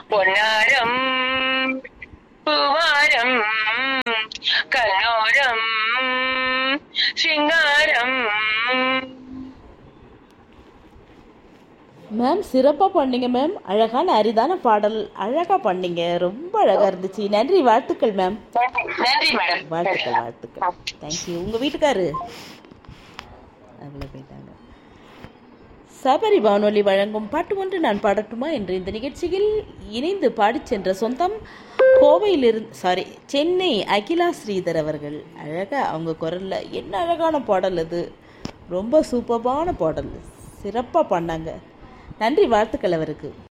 பொன்னாரம் பூவாரம் கண்ணோரம் சிங்காரம் மேம் சிறப்பாக பண்ணீங்க மேம் அழகான அரிதான பாடல் அழகாக பண்ணீங்க ரொம்ப அழகாக இருந்துச்சு நன்றி வாழ்த்துக்கள் மேம் நன்றி நன்றி மேடம் வாழ்த்துக்கள் வாழ்த்துக்கள் தேங்க்யூ உங்கள் வீட்டுக்காரு அவங்கள போயிட்டாங்க சபரி வானொலி வழங்கும் பாட்டு ஒன்று நான் பாடட்டுமா என்று இந்த நிகழ்ச்சியில் இணைந்து பாடிச் சென்ற சொந்தம் கோவையிலிருந்து சாரி சென்னை அகிலா ஸ்ரீதர் அவர்கள் அழகாக அவங்க குரலில் என்ன அழகான பாடல் அது ரொம்ப சூப்பரான பாடல் சிறப்பாக பண்ணாங்க நன்றி வாழ்த்துக்கள் அவருக்கு